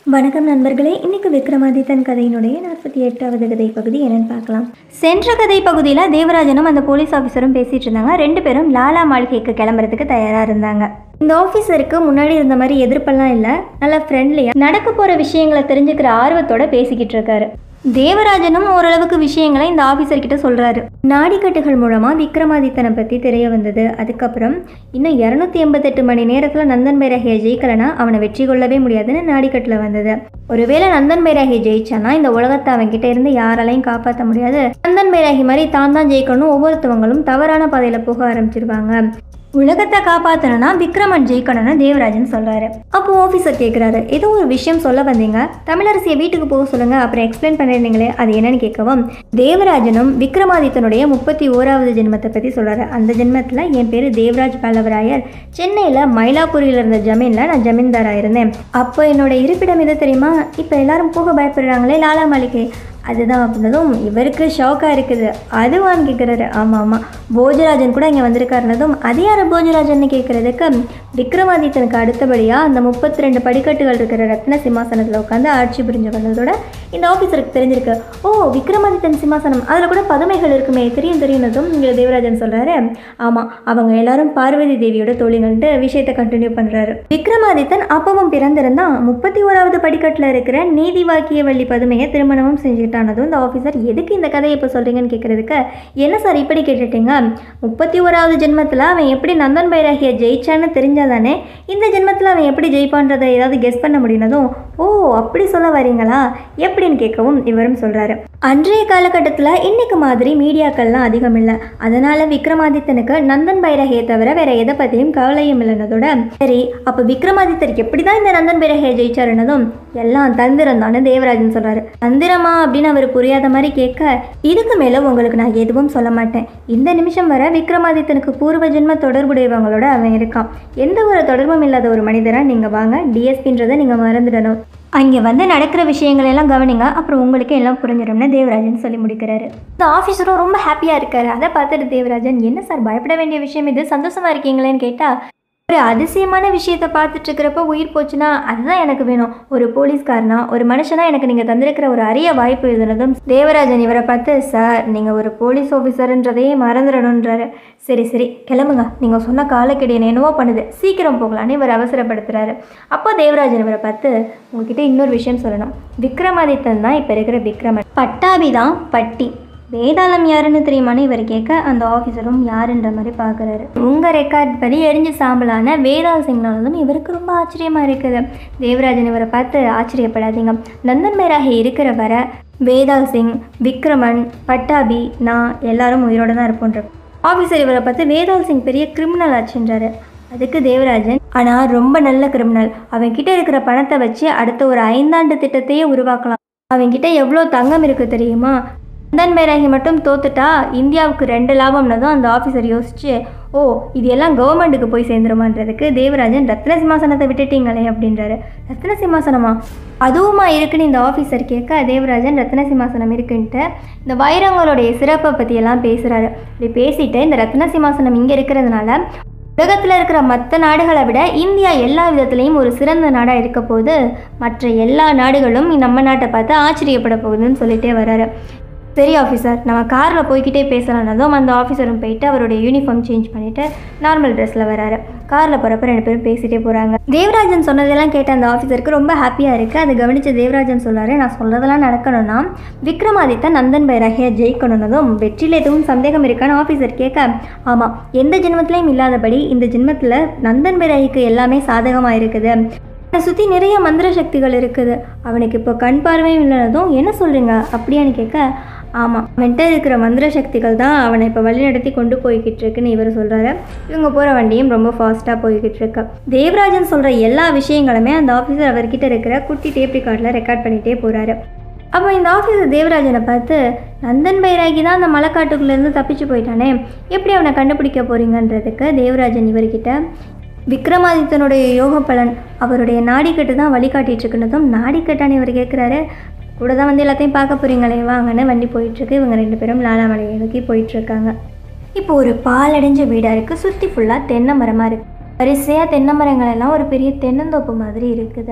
வணக்கம் நண்பர்களே இன்னைக்கு விக்ரமாதித்தன் கதையினுடைய நாற்பத்தி எட்டாவது கதை பகுதி என்னன்னு பார்க்கலாம் சென்ற கதை பகுதியில் தேவராஜனும் அந்த போலீஸ் ஆஃபீஸரும் பேசிட்டு இருந்தாங்க ரெண்டு பேரும் லாலா மாளிகைக்கு கிளம்புறதுக்கு தயாராக இருந்தாங்க இந்த ஆஃபீஸருக்கு முன்னாடி இருந்த மாதிரி எதிர்ப்பெல்லாம் இல்லை நல்லா ஃப்ரெண்ட்லியாக நடக்க போகிற விஷயங்களை தெரிஞ்சுக்கிற ஆர்வத்தோட பேசிக்கிட்டு இருக்காரு தேவராஜனும் ஓரளவுக்கு விஷயங்களை இந்த ஆஃபீஸர் கிட்ட சொல்றாரு நாடிக்கட்டுகள் மூலமா விக்ரமாதித்தனை பத்தி தெரிய வந்தது அதுக்கப்புறம் இன்னும் இரநூத்தி எண்பத்தெட்டு மணி நேரத்துல நந்தன் பைராகியை ஜெயிக்கலனா அவனை வெற்றி கொள்ளவே முடியாதுன்னு நாடிக்கட்டுல வந்தது ஒருவேளை நந்தன் பைராகி ஜெயிச்சானா இந்த உலகத்தை அவன் கிட்ட இருந்து யாராலையும் காப்பாற்ற முடியாது நந்தன் பைராகி மாதிரி தான் தான் ஜெயிக்கணும் ஒவ்வொருத்தவங்களும் தவறான பாதையில போக ஆரம்பிச்சிருவாங்க உலகத்தை காப்பாற்றணும்னா விக்ரமன் ஜெயிக்கணும்னு தேவராஜன் சொல்றாரு அப்போ ஆஃபீஸர் கேட்குறாரு ஏதோ ஒரு விஷயம் சொல்ல வந்தீங்க தமிழரசியை வீட்டுக்கு போக சொல்லுங்க அப்புறம் எக்ஸ்பிளைன் பண்ணிருந்தீங்களே அது என்னன்னு கேட்கவும் தேவராஜனும் விக்ரமாதித்தனுடைய முப்பத்தி ஓராவது ஜென்மத்தை பற்றி சொல்றாரு அந்த ஜென்மத்தில் என் பேர் தேவராஜ் பல்லவராயர் சென்னையில் மயிலாப்பூரியில் இருந்த ஜமீனில் நான் ஜமீன்தாராக இருந்தேன் அப்போ என்னோட இருப்பிடம் எது தெரியுமா இப்போ எல்லாரும் போக பயப்படுறாங்களே லாலா மாளிகை அதுதான் அப்படின்னதும் இவருக்கு ஷாக்காக இருக்குது அதுவான்னு கேட்குறாரு ஆமாம் ஆமாம் போஜராஜன் கூட இங்கே வந்திருக்காருனதும் அது யார் போஜராஜன் கேட்குறதுக்கு விக்ரமாதித்தனுக்கு அடுத்தபடியாக அந்த முப்பத்தி ரெண்டு படிக்கட்டுகள் இருக்கிற ரத்ன சிம்மாசனத்தில் உட்காந்து ஆட்சி புரிஞ்சு வந்ததோட இந்த ஆஃபீஸருக்கு தெரிஞ்சிருக்கு ஓ விக்ரமாதித்தன் சிம்மாசனம் அதில் கூட பதுமைகள் இருக்குமே தெரியும் தெரியுனதும் இங்கே தேவராஜன் சொல்கிறாரு ஆமாம் அவங்க எல்லாரும் பார்வதி தேவியோட தோழிகள்ன்ட்டு விஷயத்தை கண்டினியூ பண்ணுறாரு விக்ரமாதித்தன் அப்பவும் பிறந்திருந்தான் முப்பத்தி ஓராவது படிக்கட்டில் இருக்கிற நீதி வாக்கியவள்ளி பதுமையை திருமணமும் செஞ்சுக்கிட்டானதும் இந்த ஆஃபீஸர் எதுக்கு இந்த கதையை இப்போ சொல்கிறீங்கன்னு கேட்குறதுக்கு என்ன சார் இப்படி கேட்டுட்டீங்க முப்பத்தி ஓராவது ஜென்மத்தில் அவன் எப்படி நந்தன் பைராகியை ஜெயிச்சான்னு தெரிஞ்சாதானே இந்த ஜென்மத்தில் அவன் எப்படி ஜெயிப்பான்றதை ஏதாவது கெஸ் பண்ண முடியினதும் ஓ அப்படி சொல்ல வரீங்களா எப்படின்னு கேட்கவும் இவரும் சொல்கிறாரு அன்றைய காலகட்டத்தில் இன்னைக்கு மாதிரி மீடியாக்கள்லாம் அதிகம் இல்லை அதனால் விக்ரமாதித்தனுக்கு நந்தன் பைரகையை தவிர வேற எதை பற்றியும் கவலையும் இல்லைனதோட சரி அப்போ விக்ரமாதித்தர் எப்படி தான் இந்த நந்தன் பைரகையை ஜெயிச்சாருன்னதும் எல்லாம் தந்திரம் தானே தேவராஜன் சொல்கிறாரு தந்திரமா அப்படின்னு அவர் புரியாத மாதிரி கேட்க இதுக்கு மேலே உங்களுக்கு நான் எதுவும் சொல்ல மாட்டேன் இந்த நிமிஷம் வரை விக்ரமாதித்தனுக்கு பூர்வ ஜென்ம தொடர்புடையவங்களோட அவன் இருக்கான் எந்த ஒரு தொடர்பும் இல்லாத ஒரு மனிதராக நீங்கள் வாங்க டிஎஸ்பின்றதை நீங்கள் மறந்துடணும் அங்கே வந்து நடக்கிற விஷயங்கள் எல்லாம் கவனிங்க அப்புறம் உங்களுக்கு எல்லாம் புரிஞ்சிடும்னு தேவராஜன் சொல்லி முடிக்கிறாரு இந்த ஆஃபீஸரும் ரொம்ப ஹாப்பியாக இருக்காரு அதை பார்த்துட்டு தேவராஜன் என்ன சார் பயப்பட வேண்டிய விஷயம் இது சந்தோஷமா இருக்கீங்களேன்னு கேட்டால் ஒரு அதிசயமான விஷயத்தை பார்த்துட்டு இருக்கிறப்ப உயிர் போச்சுன்னா அதுதான் எனக்கு வேணும் ஒரு போலீஸ்காரனா ஒரு மனுஷனா எனக்கு நீங்கள் தந்திருக்கிற ஒரு அரிய வாய்ப்பு எழுதுனதும் தேவராஜன் இவரை பார்த்து சார் நீங்கள் ஒரு போலீஸ் ஆஃபீஸர்ன்றதையே மறந்துடணுன்றாரு சரி சரி கிளம்புங்க நீங்கள் சொன்ன காலக்கெடு என்னவோ பண்ணுது சீக்கிரம் போகலான்னு இவர் அவசரப்படுத்துறாரு அப்போ தேவராஜன் இவரை பார்த்து உங்ககிட்ட இன்னொரு விஷயம் சொல்லணும் விக்ரமாதித்தன் தான் இப்போ இருக்கிற விக்ரமன் பட்டாபி தான் பட்டி வேதாளம் யாருன்னு தெரியுமான்னு இவர் கேட்க அந்த ஆஃபீஸரும் யாருன்ற மாதிரி பார்க்குறாரு உங்கள் ரெக்கார்ட் படி எரிஞ்சு சாம்பலான வேதாள் சிங்னாலும் இவருக்கு ரொம்ப ஆச்சரியமாக இருக்குது தேவராஜன் இவரை பார்த்து ஆச்சரியப்படாதீங்க நந்தன் மேராகி இருக்கிற வரை வேதாள் சிங் விக்ரமன் பட்டாபி நான் எல்லாரும் உயிரோட தான் இருப்போன்ற ஆஃபீஸர் இவரை பார்த்து வேதாள் சிங் பெரிய கிரிமினல் ஆச்சுன்றாரு அதுக்கு தேவராஜன் ஆனால் ரொம்ப நல்ல கிரிமினல் அவன்கிட்ட இருக்கிற பணத்தை வச்சு அடுத்த ஒரு ஐந்தாண்டு திட்டத்தையே உருவாக்கலாம் அவன்கிட்ட எவ்வளோ தங்கம் இருக்குது தெரியுமா நந்தன் மேராகி மட்டும் தோத்துட்டா இந்தியாவுக்கு ரெண்டு லாபம்னதும் அந்த ஆஃபீஸர் யோசிச்சு ஓ இது எல்லாம் கவர்மெண்ட்டுக்கு போய் சேர்ந்துருமான்றதுக்கு தேவராஜன் ரத்ன சிம்மாசனத்தை விட்டுட்டீங்களே அப்படின்றாரு ரத்ன சிம்மாசனமா அதுவுமா இருக்குன்னு இந்த ஆஃபீஸர் கேட்க தேவராஜன் ரத்ன சிம்மாசனம் இருக்குன்ட்டு இந்த வைரங்களுடைய சிறப்பை பற்றியெல்லாம் பேசுகிறாரு இப்படி பேசிட்டு இந்த ரத்ன சிம்மாசனம் இங்கே இருக்கிறதுனால உலகத்தில் இருக்கிற மற்ற நாடுகளை விட இந்தியா எல்லா விதத்துலேயும் ஒரு சிறந்த நாடாக இருக்க போது மற்ற எல்லா நாடுகளும் நம்ம நாட்டை பார்த்து ஆச்சரியப்பட போகுதுன்னு சொல்லிட்டே வராரு சரி ஆஃபீஸர் நம்ம காரில் போய்கிட்டே பேசலானதும் அந்த ஆஃபீஸரும் போயிட்டு அவருடைய யூனிஃபார்ம் சேஞ்ச் பண்ணிவிட்டு நார்மல் ட்ரெஸ்ஸில் வராரு காரில் போகிறப்ப ரெண்டு பேரும் பேசிகிட்டே போகிறாங்க தேவராஜன் சொன்னதெல்லாம் கேட்ட அந்த ஆஃபீஸருக்கு ரொம்ப ஹாப்பியாக இருக்குது அதை கவனித்த தேவராஜன் சொல்கிறாரு நான் சொல்கிறதெல்லாம் நடக்கணும்னா விக்ரமாதித்தன் நந்தன் பைராகியை ஜெயிக்கணுன்னதும் வெற்றியில் எதுவும் சந்தேகம் இருக்கான்னு ஆஃபீஸர் கேட்க ஆமாம் எந்த ஜென்மத்திலையும் இல்லாதபடி இந்த ஜென்மத்தில் நந்தன் பைராகிக்கு எல்லாமே சாதகமாக இருக்குது அவனை சுற்றி நிறைய மந்திர சக்திகள் இருக்குது அவனுக்கு இப்போ கண் பார்வையும் இல்லைனதும் என்ன சொல்கிறீங்க அப்படியான்னு கேட்க ஆமாம் அவன்கிட்ட இருக்கிற மந்திர சக்திகள் தான் அவனை இப்போ வழிநடத்தி கொண்டு போய்கிட்டு இருக்குன்னு இவர் சொல்கிறாரு இவங்க போகிற வண்டியும் ரொம்ப ஃபாஸ்ட்டாக போய்கிட்டு இருக்கு தேவராஜன் சொல்கிற எல்லா விஷயங்களுமே அந்த ஆஃபீஸர் அவர்கிட்ட இருக்கிற குட்டி டேப் ரெக்கார்டில் ரெக்கார்ட் பண்ணிகிட்டே போகிறாரு அப்போ இந்த ஆஃபீஸர் தேவராஜனை பார்த்து நந்தன் பைராகி தான் அந்த மலைக்காட்டுக்குள்ளேருந்து தப்பிச்சு போயிட்டானே எப்படி அவனை கண்டுபிடிக்க போகிறீங்கன்றதுக்கு தேவராஜன் இவர்கிட்ட விக்ரமாதித்தனுடைய யோக பலன் அவருடைய நாடிக்கட்டு தான் வழிகாட்டிட்டு இருக்குன்னதும் நாடிக்கட்டான்னு இவர் கேட்குறாரு கூட தான் வந்து எல்லாத்தையும் பார்க்க போகிறீங்களே வாங்கன்னு வண்டி போயிட்டுருக்கு இவங்க ரெண்டு பேரும் லாலாமலையை நோக்கி போயிட்டுருக்காங்க இப்போ ஒரு பாலடைஞ்ச வீடாக இருக்குது சுற்றி ஃபுல்லாக தென்னை மரமாக இருக்குது வரிசையாக தென்னை மரங்கள் எல்லாம் ஒரு பெரிய தென்னந்தோப்பு மாதிரி இருக்குது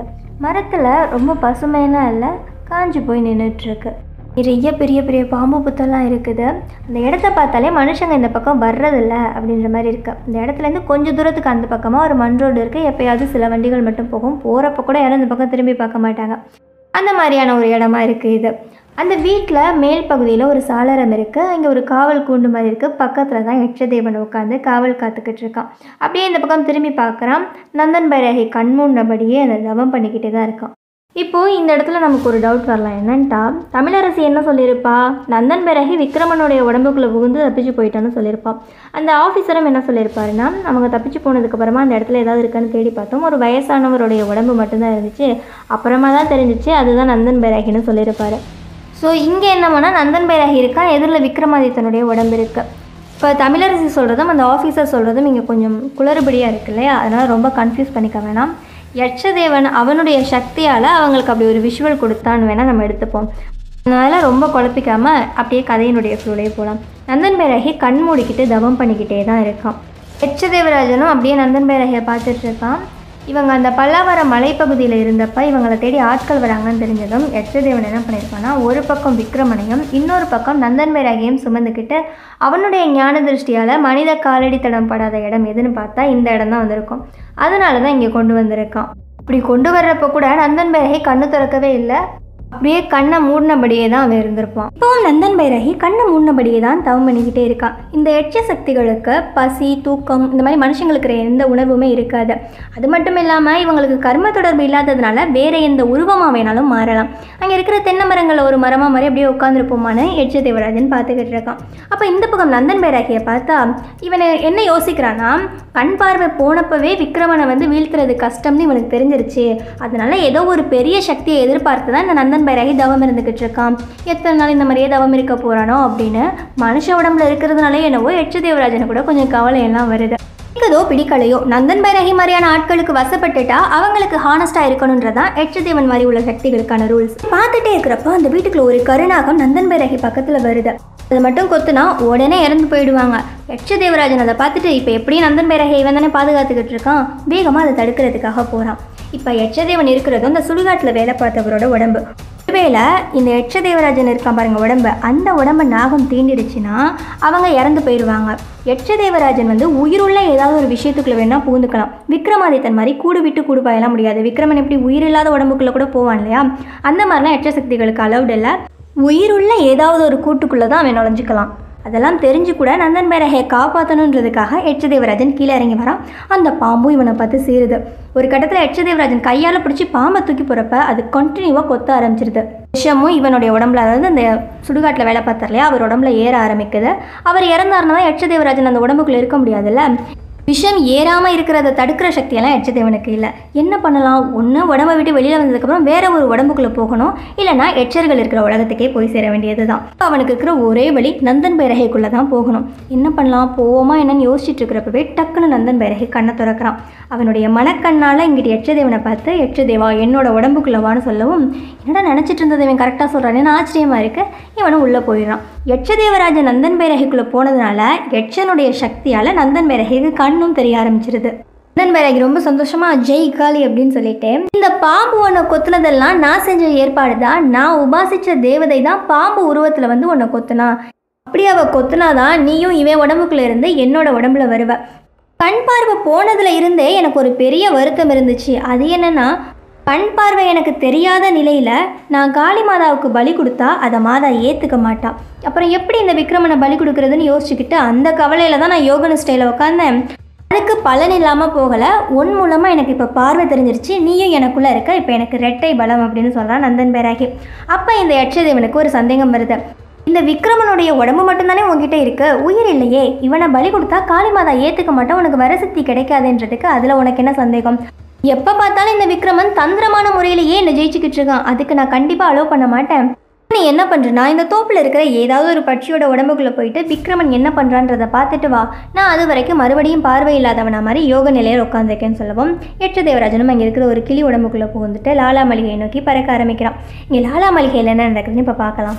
மரத்தில் ரொம்ப பசுமையெல்லாம் இல்லை காஞ்சி போய் நின்றுட்டுருக்கு நிறைய பெரிய பெரிய பாம்பு புத்தெல்லாம் இருக்குது அந்த இடத்த பார்த்தாலே மனுஷங்க இந்த பக்கம் வர்றதில்ல அப்படின்ற மாதிரி இருக்குது இந்த இடத்துலேருந்து கொஞ்சம் தூரத்துக்கு அந்த பக்கமாக ஒரு மண் ரோடு இருக்குது எப்பயாவது சில வண்டிகள் மட்டும் போகும் போகிறப்ப கூட யாரும் இந்த பக்கம் திரும்பி பார்க்க மாட்டாங்க அந்த மாதிரியான ஒரு இடமா இருக்குது இது அந்த வீட்டில் மேல் பகுதியில் ஒரு சாளரம் இருக்குது அங்கே ஒரு காவல் கூண்டு மாதிரி இருக்குது பக்கத்தில் தான் யட்சதேவன் உட்காந்து காவல் காத்துக்கிட்டு இருக்கான் அப்படியே இந்த பக்கம் திரும்பி பார்க்குறான் நந்தன் பைரகை கண்மூண்டபடியே அந்த தவம் பண்ணிக்கிட்டே தான் இருக்கான் இப்போது இந்த இடத்துல நமக்கு ஒரு டவுட் வரலாம் என்னன்ட்டா தமிழரசி என்ன சொல்லியிருப்பா நந்தன் பிறகு விக்ரமனுடைய உடம்புக்குள்ளே புகுந்து தப்பிச்சு போயிட்டான்னு சொல்லியிருப்பா அந்த ஆஃபீஸரும் என்ன சொல்லியிருப்பாருன்னா அவங்க தப்பிச்சு போனதுக்கப்புறமா அந்த இடத்துல ஏதாவது இருக்கான்னு தேடி பார்த்தோம் ஒரு வயசானவருடைய உடம்பு மட்டும்தான் இருந்துச்சு அப்புறமா தான் தெரிஞ்சிச்சு அதுதான் நந்தன் பைராகின்னு சொல்லியிருப்பாரு ஸோ இங்கே என்ன பண்ணால் நந்தன் பைராகி இருக்கான் எதிரில் விக்ரமாதித்தனுடைய உடம்பு இருக்குது இப்போ தமிழரசி சொல்கிறதும் அந்த ஆஃபீஸர் சொல்கிறதும் இங்கே கொஞ்சம் குளறுபடியாக இருக்கு இல்லையா அதனால் ரொம்ப கன்ஃபியூஸ் பண்ணிக்க வேணாம் யட்சதேவன் அவனுடைய சக்தியால் அவங்களுக்கு அப்படி ஒரு விஷுவல் கொடுத்தான்னு வேணால் நம்ம எடுத்துப்போம் அதனால் ரொம்ப குழப்பிக்காமல் அப்படியே கதையினுடைய ஃப்ளோலே போகலாம் நந்தன் பைராகி கண் மூடிக்கிட்டு தவம் பண்ணிக்கிட்டே தான் இருக்கான் யட்சதேவராஜனும் அப்படியே நந்தன் பைராகியை பார்த்துட்டு இருக்கான் இவங்க அந்த பல்லாவர மலைப்பகுதியில் இருந்தப்ப இவங்களை தேடி ஆட்கள் வராங்கன்னு தெரிஞ்சதும் யட்சதேவன் என்ன பண்ணியிருப்பான்னா ஒரு பக்கம் விக்ரமனையும் இன்னொரு பக்கம் நந்தன் பைராகியும் சுமந்துக்கிட்டு அவனுடைய ஞான திருஷ்டியால் மனித காலடி தடம் படாத இடம் எதுன்னு பார்த்தா இந்த இடம் தான் வந்திருக்கும் அதனால தான் இங்கே கொண்டு வந்திருக்கான் இப்படி கொண்டு வர்றப்ப கூட நந்தன் பைரகி கண்ணு திறக்கவே இல்லை அப்படியே கண்ணை மூடினபடியே தான் அவன் இருந்திருப்பான் இப்போவும் நந்தன் பைரகி கண்ணை மூடினபடியே தான் தவம் பண்ணிக்கிட்டே இருக்கான் இந்த எட்ச சக்திகளுக்கு பசி தூக்கம் இந்த மாதிரி மனுஷங்களுக்கு இருக்கிற எந்த உணர்வுமே இருக்காது அது மட்டும் இல்லாமல் இவங்களுக்கு கர்ம தொடர்பு இல்லாததுனால வேற எந்த உருவமாக வேணாலும் மாறலாம் அங்கே இருக்கிற தென்னை மரங்களில் ஒரு மரமாக மாதிரி அப்படியே உட்காந்துருப்போமான்னு எட்ச தேவராஜன் பார்த்துக்கிட்டு இருக்கான் அப்போ இந்த பக்கம் நந்தன் பைராகியை பார்த்தா இவனை என்ன யோசிக்கிறான்னா கண் பார்வை போனப்பவே விக்ரமனை வந்து வீழ்த்துறது கஷ்டம்னு இவனுக்கு தெரிஞ்சிருச்சு அதனால ஏதோ ஒரு பெரிய சக்தியை எதிர்பார்த்து தான் இந்த நந்தன் பைராகி தவம் இருந்துக்கிட்டு இருக்கான் எத்தனை நாள் இந்த மாதிரியே தவம் இருக்க போறானோ அப்படின்னு மனுஷ உடம்புல இருக்கிறதுனாலே என்னவோ எட்ச தேவராஜனை கூட கொஞ்சம் கவலை எல்லாம் வருது பிடிக்குதோ பிடிக்கலையோ நந்தன் பைரகி மாதிரியான ஆட்களுக்கு வசப்பட்டுட்டா அவங்களுக்கு ஹானஸ்டா இருக்கணுன்றதான் எட்சதேவன் மாதிரி உள்ள சக்திகளுக்கான ரூல்ஸ் பார்த்துட்டே இருக்கிறப்போ அந்த வீட்டுக்குள்ள ஒரு கருணாகம் நந்தன் பைரகி பக்கத்துல வருது அது மட்டும் கொத்துனா உடனே இறந்து போயிடுவாங்க யட்சதேவராஜன் அதை பார்த்துட்டு இப்போ எப்படியும் நந்தன் பைரகை இவன் தானே பாதுகாத்துக்கிட்டு இருக்கான் வேகமாக அதை தடுக்கிறதுக்காக போகிறான் இப்போ யட்சதேவன் இருக்கிறதும் அந்த சுடுகாட்டில் வேலை பார்த்தவரோட உடம்பு ஒருவேளை இந்த யட்சதேவராஜன் இருக்கான் பாருங்க உடம்பு அந்த உடம்பை நாகம் தீண்டிடுச்சுன்னா அவங்க இறந்து போயிடுவாங்க யட்சதேவராஜன் வந்து உயிருள்ள ஏதாவது ஒரு விஷயத்துக்குள்ள வேணா பூந்துக்கலாம் விக்ரமாதித்தன் மாதிரி கூடு விட்டு கூடு பாயலாம் முடியாது விக்ரமன் எப்படி உயிரில்லாத உடம்புக்குள்ள கூட போவான் இல்லையா அந்த மாதிரிலாம் யட்ச சக்திகளுக்கு அலௌட் இல்லை உயிருள்ள ஏதாவது ஒரு கூட்டுக்குள்ளே தான் அவன் நுழைஞ்சிக்கலாம் அதெல்லாம் தெரிஞ்சு கூட நந்தன் பேரகையை காப்பாற்றணுன்றதுக்காக எட்சதேவராஜன் கீழே இறங்கி வரான் அந்த பாம்பும் இவனை பார்த்து சேருது ஒரு கட்டத்தில் எட்சதேவராஜன் கையால் பிடிச்சி பாம்பை தூக்கி போகிறப்ப அது கண்டினியூவாக கொத்த ஆரம்பிச்சிருது விஷமும் இவனுடைய உடம்புல அதாவது அந்த சுடுகாட்டில் வேலை பார்த்தார் இல்லையா அவர் உடம்புல ஏற ஆரம்பிக்குது அவர் இறந்தாருன்னா தான் எட்சதேவராஜன் அந்த உடம்புக்குள்ளே இருக்க முடியாதுல்ல விஷம் ஏறாமல் இருக்கிறத தடுக்கிற சக்தியெல்லாம் எச்சதேவனுக்கு இல்லை என்ன பண்ணலாம் ஒன்று உடம்பை விட்டு வெளியில் வந்ததுக்கப்புறம் வேற ஒரு உடம்புக்குள்ளே போகணும் இல்லைனா எச்சர்கள் இருக்கிற உலகத்துக்கே போய் சேர வேண்டியது தான் அவனுக்கு இருக்கிற ஒரே வழி நந்தன் பைரகைக்குள்ளே தான் போகணும் என்ன பண்ணலாம் போவோமா என்னன்னு யோசிச்சுட்டு இருக்கிறப்பவே டக்குன்னு நந்தன் பைரகை கண்ணை திறக்கிறான் அவனுடைய மனக்கண்ணால் இங்கிட்டு எச்சதேவனை பார்த்து எச்சதேவா என்னோட உடம்புக்குள்ளே வான்னு சொல்லவும் என்னடா நினச்சிட்டு இருந்தது இவன் கரெக்டாக சொல்கிறானேன்னு ஆச்சரியமாக இருக்கு இவனும் உள்ளே போயிடுறான் எட்சதேவராஜன் நந்தன் பைரகைக்குள்ளே போனதுனால எட்சனுடைய சக்தியால் நந்தன் பைரகைக்கு கண்ணும் தெரிய ஆரம்பிச்சிருது நந்தன் பைரகி ரொம்ப சந்தோஷமா ஜெய் காளி அப்படின்னு சொல்லிட்டு இந்த பாம்பு உன்னை கொத்துனதெல்லாம் நான் செஞ்ச ஏற்பாடு தான் நான் உபாசிச்ச தேவதை தான் பாம்பு உருவத்தில் வந்து உன்னை கொத்துனா அப்படி அவ கொத்துனாதான் நீயும் இவன் உடம்புக்குள்ள இருந்து என்னோட உடம்புல வருவ கண் பார்வை போனதுல இருந்தே எனக்கு ஒரு பெரிய வருத்தம் இருந்துச்சு அது என்னன்னா கண் பார்வை எனக்கு தெரியாத நிலையில நான் காளி மாதாவுக்கு பலி கொடுத்தா அதை மாதா ஏத்துக்க மாட்டா அப்புறம் எப்படி இந்த விக்ரமனை பலி கொடுக்கறதுன்னு யோசிச்சுக்கிட்டு அந்த கவலையில தான் நான் யோகன ஸ்டைல உட்காந்தேன் அதுக்கு பலன் இல்லாமல் போகலை உன் மூலமாக எனக்கு இப்போ பார்வை தெரிஞ்சிருச்சு நீயும் எனக்குள்ளே இருக்க இப்போ எனக்கு ரெட்டை பலம் அப்படின்னு சொல்கிறான் நந்தன் பேராகி அப்போ இந்த யட்சதேவனுக்கு ஒரு சந்தேகம் வருது இந்த விக்ரமனுடைய உடம்பு மட்டும்தானே உங்ககிட்ட இருக்கு உயிர் இல்லையே இவனை பலி கொடுத்தா காளிமாதா ஏற்றுக்க மாட்டா உனக்கு வரசக்தி கிடைக்காதுன்றதுக்கு அதில் உனக்கு என்ன சந்தேகம் எப்போ பார்த்தாலும் இந்த விக்ரமன் தந்திரமான முறையிலேயே என்னை ஜெயிச்சுக்கிட்டு இருக்கான் அதுக்கு நான் கண்டிப்பாக அலோவ் பண்ண மாட்டேன் நீ என்ன பண்ணுறனா இந்த தோப்பில் இருக்கிற ஏதாவது ஒரு பட்சியோட உடம்புக்குள்ளே போயிட்டு விக்ரமன் என்ன பண்ணுறான்றதை பார்த்துட்டு வா நான் அது வரைக்கும் மறுபடியும் பார்வை இல்லாதவனா மாதிரி யோக நிலையில் உட்காந்துருக்கேன்னு சொல்லவும் எட்டு தேவராஜனும் அங்கே இருக்கிற ஒரு கிளி உடம்புக்குள்ளே புகுந்துட்டு லாலா மளிகையை நோக்கி பறக்க ஆரம்பிக்கிறான் இங்கே லாலா மளிகையில் என்ன நடக்குதுன்னு இப்போ பார்க்கலாம்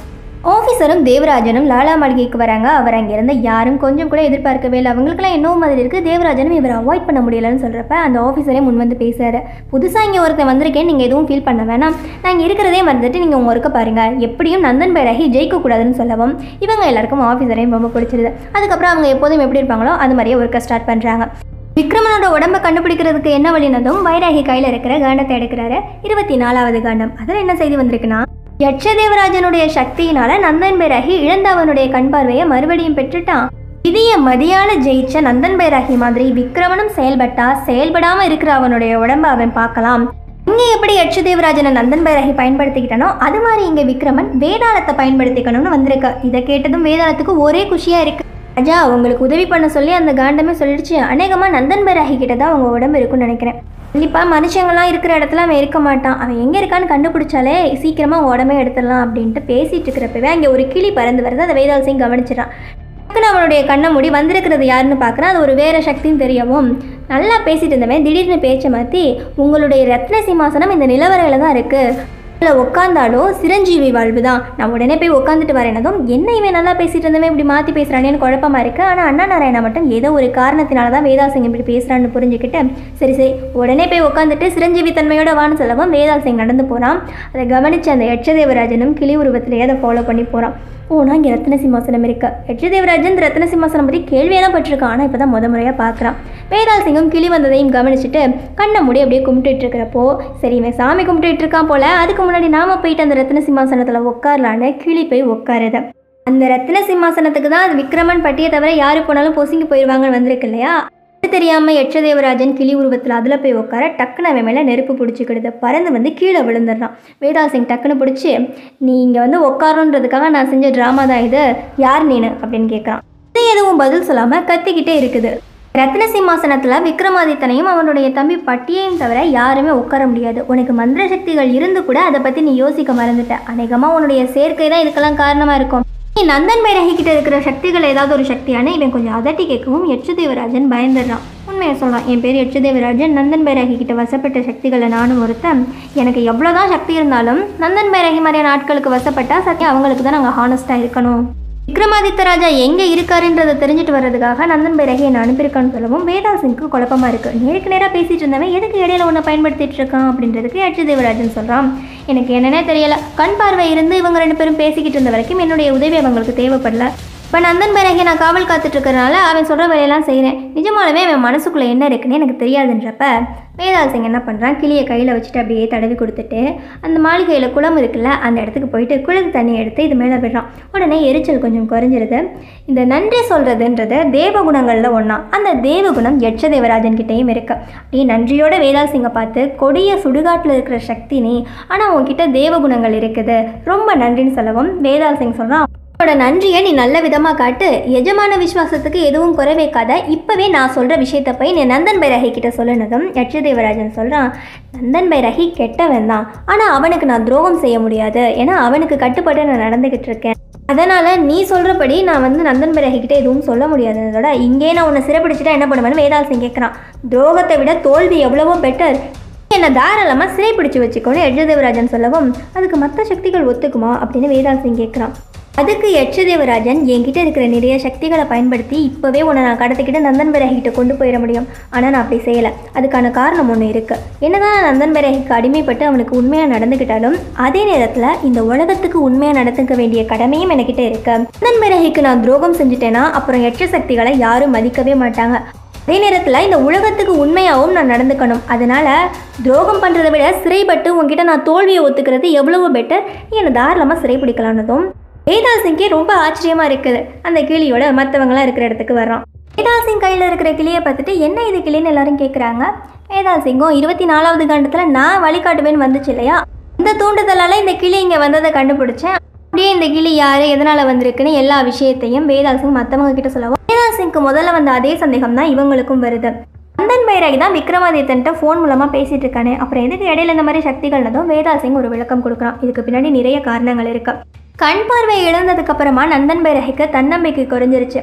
ஆஃபீஸரும் தேவராஜனும் லாலா மாளிகைக்கு வராங்க அவர் அங்கேருந்து யாரும் கொஞ்சம் கூட எதிர்பார்க்கவே இல்லை அவங்களுக்குலாம் என்னவோ மாதிரி இருக்குது தேவராஜனும் இவரை அவாய்ட் பண்ண முடியலன்னு சொல்கிறப்ப அந்த ஆஃபீஸரே முன் வந்து பேசுறாரு புதுசாக இங்கே ஒருத்தன் வந்திருக்கேன் நீங்கள் எதுவும் ஃபீல் பண்ண வேணாம் நான் இங்கே இருக்கிறதே மறந்துட்டு நீங்கள் உங்கள் ஒர்க்கை பாருங்கள் எப்படியும் நந்தன் பைராகி ஜெயிக்கக்கூடாதுன்னு சொல்லவும் இவங்க எல்லாருக்கும் ஆஃபீஸரையும் ரொம்ப பிடிச்சிருது அதுக்கப்புறம் அவங்க எப்போதும் எப்படி இருப்பாங்களோ அது மாதிரியே ஒர்க்கை ஸ்டார்ட் பண்ணுறாங்க விக்ரமனோட உடம்ப கண்டுபிடிக்கிறதுக்கு என்ன வழினதும் வைராகி கையில் இருக்கிற காண்டத்தை எடுக்கிறாரு இருபத்தி நாலாவது காண்டம் அதில் என்ன செய்தி வந்திருக்குன்னா யட்சதேவராஜனுடைய சக்தியினால நந்தன் பைராகி இழந்த அவனுடைய கண் பார்வையை மறுபடியும் பெற்றுட்டான் விதிய மதியான ஜெயிச்ச நந்தன் பைராகி மாதிரி விக்ரமனும் செயல்பட்டா செயல்படாம இருக்கிற அவனுடைய உடம்ப அவன் பார்க்கலாம் இங்கே எப்படி யட்சதேவராஜனை நந்தன் பைராகி பயன்படுத்திக்கிட்டானோ அது மாதிரி இங்கே விக்ரமன் வேதாளத்தை பயன்படுத்திக்கணும்னு வந்திருக்கு இதை கேட்டதும் வேதாளத்துக்கு ஒரே குஷியா இருக்கு ராஜா உங்களுக்கு உதவி பண்ண சொல்லி அந்த காண்டமே சொல்லிடுச்சு அநேகமாக நந்தன் பைராகி கிட்ட தான் அவங்க உடம்பு இருக்குன்னு நினைக்கிறேன் கண்டிப்பாக மனுஷங்கள்லாம் இருக்கிற இடத்துல அவன் இருக்க மாட்டான் அவன் எங்கே இருக்கான்னு கண்டுபிடிச்சாலே சீக்கிரமாக அவங்க உடம்பே எடுத்துடலாம் அப்படின்ட்டு பேசிட்டு இருக்கிறப்பவே அங்கே ஒரு கிளி பறந்து வருது அதை வேதாள் சிங் கவனிச்சிடறான் டக்குன்னு அவனுடைய கண்ணை மூடி வந்திருக்கிறது யாருன்னு பார்க்குறான் அது ஒரு வேற சக்தின்னு தெரியவும் நல்லா பேசிட்டு இருந்தவன் திடீர்னு பேச்சை மாற்றி உங்களுடைய ரத்ன சிம்மாசனம் இந்த நிலவரையில் தான் இருக்குது அதில் உட்காந்தாலும் சிரஞ்சீவி வாழ்வு தான் நான் உடனே போய் உட்காந்துட்டு வரேனதும் என்ன இவன் நல்லா பேசிட்டு இருந்தவன் இப்படி மாற்றி பேசுகிறானேன்னு குழப்பமா இருக்கு ஆனால் அண்ணா நாராயணா மட்டும் ஏதோ ஒரு காரணத்தினால தான் வேதாசிங் இப்படி பேசுகிறான்னு புரிஞ்சுக்கிட்டு சரி சரி உடனே போய் உட்காந்துட்டு சிரஞ்சீவி தன்மையோட வான்னு சொல்லவும் வேதாசிங் நடந்து போகிறான் அதை கவனிச்ச அந்த யட்சதேவராஜனும் கிளி உருவத்திலேயே அதை ஃபாலோ பண்ணி போகிறான் ஓனா இங்கே ரத்ன சிம்மாசனம் இருக்கு யட்சதேவராஜன் ரத்ன சிம்மாசனம் பற்றி கேள்வியெல்லாம் பட்டிருக்கான் ஆனால் இப்போ தான் முத முறையாக பார்க்குறான் வேதாள் சிங்கம் கிளி வந்ததையும் கவனிச்சுட்டு கண்ணை மூடி அப்படியே கும்பிட்டுட்டு இருக்கிறப்போ சரி இவன் சாமி கும்பிட்டுட்டு இருக்கான் போல அதுக்கு முன்னாடி நாம போயிட்டு அந்த ரத்ன சிம்மாசனத்தில் உட்காரலான்னு கிளி போய் உட்காருது அந்த ரத்ன சிம்மாசனத்துக்கு தான் அது விக்ரமன் பட்டியை தவிர யாரு போனாலும் பொசுங்கி போயிடுவாங்கன்னு வந்திருக்கு இல்லையா அது தெரியாமல் யட்சதேவராஜன் கிளி உருவத்தில் அதில் போய் உட்கார டக்குன்னு அவன் மேலே நெருப்பு பிடிச்சிக்கிடுது பறந்து வந்து கீழே விழுந்துடுறான் வேதாள் சிங் டக்குன்னு பிடிச்சி நீ இங்கே வந்து உட்காரன்றதுக்காக நான் செஞ்ச ட்ராமா தான் இது யார் நீனு அப்படின்னு கேட்குறான் இது எதுவும் பதில் சொல்லாமல் கத்திக்கிட்டே இருக்குது ரத்ன சிம்மாசனத்தில் விக்ரமாதித்தனையும் அவனுடைய தம்பி பட்டியையும் தவிர யாருமே உட்கார முடியாது உனக்கு மந்திர சக்திகள் இருந்து கூட அதை பற்றி நீ யோசிக்க மறந்துட்ட அநேகமாக உன்னுடைய சேர்க்கை தான் இதுக்கெல்லாம் காரணமாக இருக்கும் நீ நந்தன் பைரகி கிட்ட இருக்கிற சக்திகள் ஏதாவது ஒரு சக்தியான இவன் கொஞ்சம் அதட்டி கேட்கவும் யட்சதேவராஜன் பயந்துடுறான் உண்மையை சொல்கிறான் என் பேர் யட்சதேவராஜன் நந்தன் பைரகி கிட்ட வசப்பட்ட சக்திகளை நானும் ஒருத்தன் எனக்கு எவ்வளோதான் சக்தி இருந்தாலும் நந்தன் பைரகி மாதிரியான ஆட்களுக்கு வசப்பட்டா சக்தி அவங்களுக்கு தான் நாங்கள் ஹானஸ்ட்டாக இருக்கணும் விக்ரமாதித்த ராஜா எங்கே இருக்காருன்றதை தெரிஞ்சுட்டு வர்றதுக்காக நந்தன் பைரகி என்னை அனுப்பியிருக்கான்னு சொல்லவும் வேதாள் சிங்க்கு குழப்பமா இருக்கு நேருக்கு நேராக பேசிட்டு இருந்தவன் எதுக்கு இடையில ஒன்றை பயன்படுத்திட்டு இருக்கான் அப்படின்றதுக்கு யட்ச தேவராஜன் சொல்கிறான் எனக்கு என்னன்னே தெரியல கண் பார்வை இருந்து இவங்க ரெண்டு பேரும் பேசிக்கிட்டு இருந்த வரைக்கும் என்னுடைய உதவி அவங்களுக்கு தேவைப்படல இப்போ நந்தன் பைரகி நான் காவல் காத்துட்டு இருக்கறனால அவன் சொல்கிற வேலையெல்லாம் செய்கிறேன் நிஜமாலுமே அவன் மனசுக்குள்ளே என்ன இருக்குன்னு எனக்கு தெரியாதுன்றப்ப வேதாள் சிங் என்ன பண்ணுறான் கிளியை கையில் வச்சுட்டு அப்படியே தடவி கொடுத்துட்டு அந்த மாளிகையில் குளம் இருக்குல்ல அந்த இடத்துக்கு போயிட்டு குளத்து தண்ணி எடுத்து இது மேலே விடுறான் உடனே எரிச்சல் கொஞ்சம் குறைஞ்சிருது இந்த நன்றி சொல்கிறதுன்றது தேவகுணங்களில் ஒன்றா அந்த தேவகுணம் யட்ச தேவராஜன் கிட்டேயும் இருக்கு அப்படியே நன்றியோட வேதாள் சிங்கை பார்த்து கொடிய சுடுகாட்டில் இருக்கிற சக்தி நீ ஆனால் உன்கிட்ட தேவகுணங்கள் இருக்குது ரொம்ப நன்றின்னு சொல்லவும் வேதாள் சிங் சொல்கிறான் உன்னோட நன்றியை நீ நல்ல விதமாக காட்டு எஜமான விசுவாசத்துக்கு எதுவும் குறை வைக்காத இப்போவே நான் சொல்கிற விஷயத்த போய் நீ நந்தன் பைரகி கிட்ட சொல்லுனதும் யட்சதேவராஜன் சொல்கிறான் நந்தன் பைரகி கெட்டவன் தான் ஆனால் அவனுக்கு நான் துரோகம் செய்ய முடியாது ஏன்னா அவனுக்கு கட்டுப்பட்டு நான் நடந்துக்கிட்டு இருக்கேன் அதனால் நீ சொல்கிறபடி நான் வந்து நந்தன் பைரகி கிட்ட எதுவும் சொல்ல முடியாததோட இங்கே நான் உன்னை சிறைப்பிடிச்சிட்டா என்ன பண்ணுவேன்னு வேதாள் சிங் கேட்குறான் துரோகத்தை விட தோல்வி எவ்வளவோ பெட்டர் என்னை தாராளமாக சிறைப்பிடிச்சு வச்சுக்கோன்னு யட்சதேவராஜன் சொல்லவும் அதுக்கு மற்ற சக்திகள் ஒத்துக்குமா அப்படின்னு வேதாள் சிங் கேட்குறான் அதுக்கு யட்சதேவராஜன் என்கிட்ட இருக்கிற நிறைய சக்திகளை பயன்படுத்தி இப்போவே உன்னை நான் கடத்திக்கிட்டு நந்தன் கிட்ட கொண்டு போயிட முடியும் ஆனால் நான் அப்படி செய்யலை அதுக்கான காரணம் ஒன்று இருக்குது என்னதான் நான் நந்தன் பிறகிக்கு அடிமைப்பட்டு அவனுக்கு உண்மையாக நடந்துக்கிட்டாலும் அதே நேரத்தில் இந்த உலகத்துக்கு உண்மையாக நடந்துக்க வேண்டிய கடமையும் என்கிட்ட இருக்கு நந்தன் பிறகிக்கு நான் துரோகம் செஞ்சுட்டேன்னா அப்புறம் யட்ச சக்திகளை யாரும் மதிக்கவே மாட்டாங்க அதே நேரத்தில் இந்த உலகத்துக்கு உண்மையாகவும் நான் நடந்துக்கணும் அதனால துரோகம் பண்ணுறதை விட சிறைப்பட்டு உங்ககிட்ட நான் தோல்வியை ஒத்துக்கிறது எவ்வளவோ பெட்டர் நீ என்னை தாராளமாக சிறைப்பிடிக்கலான்னதும் வேதாள் சிங்கே ரொம்ப ஆச்சரியமாக இருக்குது அந்த கிளியோட மற்றவங்களாம் இருக்கிற இடத்துக்கு வர்றான் வேதாள் சிங் கையில் இருக்கிற கிளியை பார்த்துட்டு என்ன இது கிளின்னு எல்லாரும் கேட்குறாங்க வேதாள் சிங்கும் இருபத்தி நாலாவது காண்டத்தில் நான் வழிகாட்டுவேன்னு வந்துச்சு இல்லையா இந்த தூண்டுதலால் இந்த கிளி இங்கே வந்ததை கண்டுபிடிச்சேன் அப்படியே இந்த கிளி யார் எதனால் வந்திருக்குன்னு எல்லா விஷயத்தையும் வேதாள் சிங் மற்றவங்க கிட்ட சொல்லவும் வேதாள் சிங்க்கு முதல்ல வந்த அதே சந்தேகம் தான் இவங்களுக்கும் வருது நந்தன் பைராகி தான் விக்ரமாதித்தன்ட்ட ஃபோன் மூலமாக பேசிட்டு இருக்கானே அப்புறம் எதுக்கு இடையில இந்த மாதிரி சக்திகள்னதும் வேதாள் சிங் ஒரு விளக்கம் கொடுக்குறான் இதுக்கு பின்னாடி நிறைய காரணங்கள் இருக்கு கண் பார்வை இழந்ததுக்கு அப்புறமா நந்தன் பைராகிக்கு தன்னம்பிக்கை குறைஞ்சிருச்சு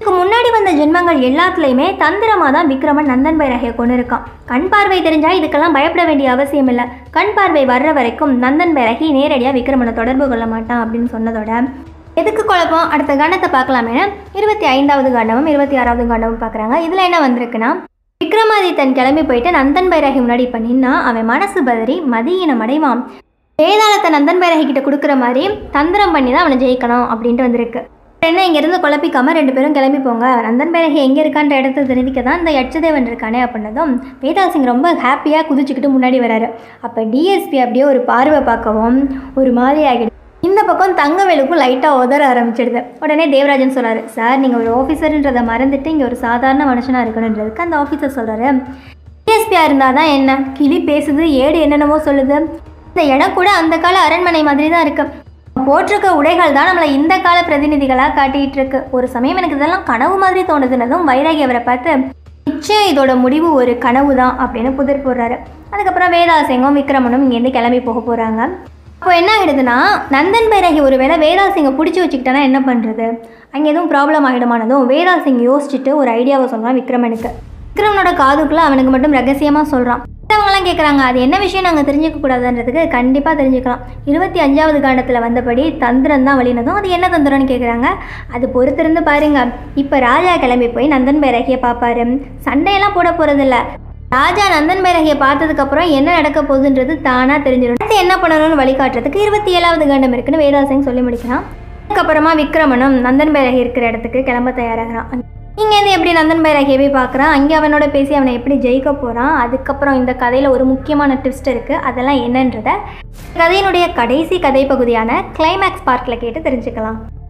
இதுக்கு முன்னாடி வந்த ஜென்மங்கள் எல்லாத்துலேயுமே தந்திரமாக தான் விக்ரமன் நந்தன் பைரகையை கொண்டு இருக்கான் கண் பார்வை தெரிஞ்சா இதுக்கெல்லாம் பயப்பட வேண்டிய அவசியம் இல்லை கண் பார்வை வர்ற வரைக்கும் நந்தன் பைரகி நேரடியாக விக்ரமனை தொடர்பு கொள்ள மாட்டான் அப்படின்னு சொன்னதோட எதுக்கு குழப்பம் அடுத்த கண்டத்தை பார்க்கலாமே இருபத்தி ஐந்தாவது காண்டமும் இருபத்தி ஆறாவது காண்டமும் பார்க்குறாங்க இதில் என்ன வந்திருக்குன்னா விக்ரமாதித்தன் கிளம்பி போயிட்டு நந்தன் பைரகி முன்னாடி இப்போ நின்னா அவன் மனசு பதறி மதியினம் அடைவான் வேதாளத்தை நந்தன் பைரகி கிட்ட கொடுக்குற மாதிரி தந்திரம் பண்ணி தான் அவனை ஜெயிக்கணும் அப்படின்ட்டு வந்திருக்கு என்ன இங்கேருந்து குழப்பிக்காம ரெண்டு பேரும் கிளம்பி போங்க நந்தன் பைரகி எங்கே இருக்கான்ற இடத்த தெரிவிக்க தான் இந்த யட்சதேவன் இருக்கானே அப்படின்னதும் வேதா சிங் ரொம்ப ஹாப்பியாக குதிச்சுக்கிட்டு முன்னாடி வராரு அப்போ டிஎஸ்பி அப்படியே ஒரு பார்வை பார்க்கவும் ஒரு மாதிரி ஆகிடுது இந்த பக்கம் தங்கவேலுக்கும் லைட்டாக உதற ஆரம்பிச்சிடுது உடனே தேவராஜன் சொல்றாரு சார் நீங்கள் ஒரு ஆஃபீஸர்ன்றதை மறந்துட்டு இங்கே ஒரு சாதாரண மனுஷனாக இருக்கணுன்றதுக்கு அந்த ஆஃபீஸர் சொல்கிறாரு டிஎஸ்பியாக இருந்தால் தான் என்ன கிளி பேசுது ஏடு என்னென்னமோ சொல்லுது இந்த இடம் கூட அந்த கால அரண்மனை மாதிரி தான் இருக்கு போட்டிருக்க உடைகள் தான் நம்மளை இந்த கால பிரதிநிதிகளாக காட்டிகிட்டு இருக்கு ஒரு சமயம் எனக்கு இதெல்லாம் கனவு மாதிரி தோணுதுனதும் வைராகி அவரை பார்த்து நிச்சயம் இதோட முடிவு ஒரு கனவு தான் அப்படின்னு புதிர் போடுறாரு அதுக்கப்புறம் வேதாசிங்கம் விக்ரமனும் இங்கேருந்து கிளம்பி போக போகிறாங்க அப்போ என்ன ஆகிடுதுன்னா நந்தன் பைரகி ஒரு வேளை வேதாசிங்கை பிடிச்சி வச்சுக்கிட்டானா என்ன பண்ணுறது அங்கே எதுவும் ப்ராப்ளம் ஆகிடுமானதும் வேதாசிங் யோசிச்சுட்டு ஒரு ஐடியாவை சொல்கிறான் விக்ரமனுக்கு விக்ரமனோட காதுக்குள்ளே அவனுக்கு மட்டும் ரகசியமாக சொல்கிறான் மற்றவங்களாம் கேட்குறாங்க அது என்ன விஷயம் நாங்கள் தெரிஞ்சுக்க கூடாதுன்றதுக்கு கண்டிப்பாக தெரிஞ்சுக்கலாம் இருபத்தி அஞ்சாவது காண்டத்தில் வந்தபடி தந்திரம் தான் வழினதும் அது என்ன தந்திரம்னு கேட்குறாங்க அது பொறுத்திருந்து பாருங்க இப்போ ராஜா கிளம்பி போய் நந்தன் பைரகியை பார்ப்பாரு சண்டையெல்லாம் போட போகிறதில்ல ராஜா நந்தன் பைரகியை பார்த்ததுக்கப்புறம் என்ன நடக்க போகுதுன்றது தானாக தெரிஞ்சிடும் அடுத்து என்ன பண்ணணும்னு வழிகாட்டுறதுக்கு இருபத்தி ஏழாவது காண்டம் இருக்குன்னு வேதாசிங் சொல்லி முடிக்கிறான் அதுக்கப்புறமா விக்ரமனும் நந்தன் பைரகி இருக்கிற இடத்துக்கு கிளம்ப தயாராகிறான் இங்கேருந்து எப்படி நந்தன் பைரகியை போய் பார்க்குறான் அங்கே அவனோட பேசி அவனை எப்படி ஜெயிக்க போகிறான் அதுக்கப்புறம் இந்த கதையில் ஒரு முக்கியமான ட்விஸ்ட் இருக்குது அதெல்லாம் என்னன்றத கதையினுடைய கடைசி கதை பகுதியான கிளைமேக்ஸ் பார்க்கில் கேட்டு தெரிஞ்சுக்கலாம்